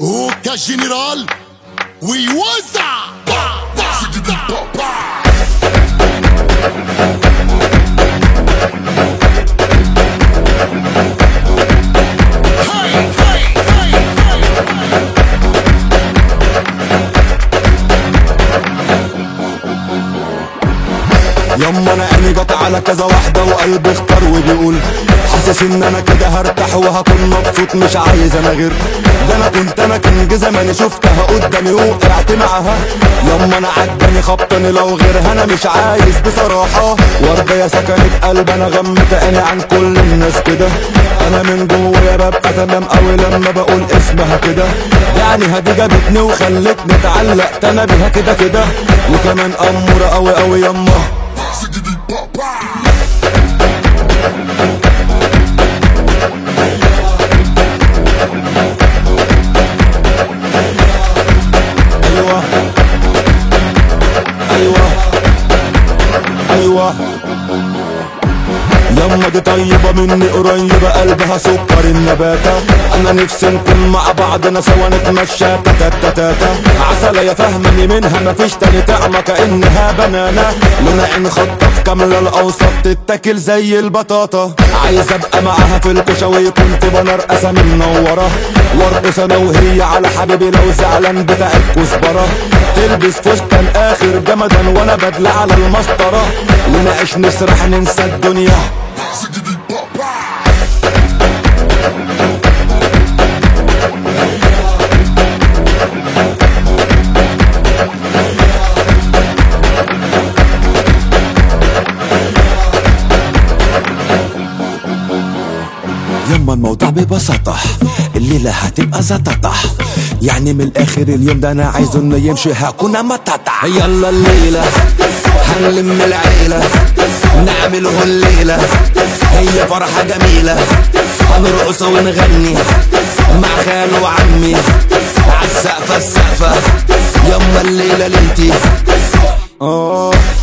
وكجنرال ويوزع يما انا عيني جت على كذا واحدة وقلبي اختار وبيقول حاسس ان انا كده هرتاح وهكون مبسوط مش عايز انا غير ده انا كنت انا كنج زماني شفتها قدامي وقعت معاها يما انا عجباني خبطاني لو غيرها انا مش عايز بصراحة وردة يا سكنت قلب انا غمت عيني عن كل الناس كده انا من جوايا ببقى تمام اوي لما بقول اسمها كده يعني هدي جابتني وخلتني اتعلقت انا بيها كده كده وكمان امورة اوي اوي يما ايوه ايوه ايوه يما دي طيبة مني قريبة قلبها سكر النباتة انا نفسي نكون مع بعضنا سوا نتمشى تاتا تاتا عسلة يا فهمني منها مفيش تاني طعمة كأنها بنانة لون عين خطف كاملة الاوصاف تتاكل زي البطاطا عايز ابقى معاها في الكوشة ويكون في بنر اسامي منورة وارقص انا وهي على حبيبي لو زعلان بتاعت كزبرة تلبس فستان اخر جمدا وانا بدلة على المسطرة ونعيش نسرح ننسى الدنيا يما الموضوع ببساطة الليلة هتبقى زططة يعني من الآخر اليوم ده أنا عايزه إنه يمشي هكون مطاطا يلا الليلة هنلم العيلة نعمله الليلة هي فرحة جميلة هنرقص ونغني مع خال وعمي عالسقفة السقفة يما الليلة ليلتي اه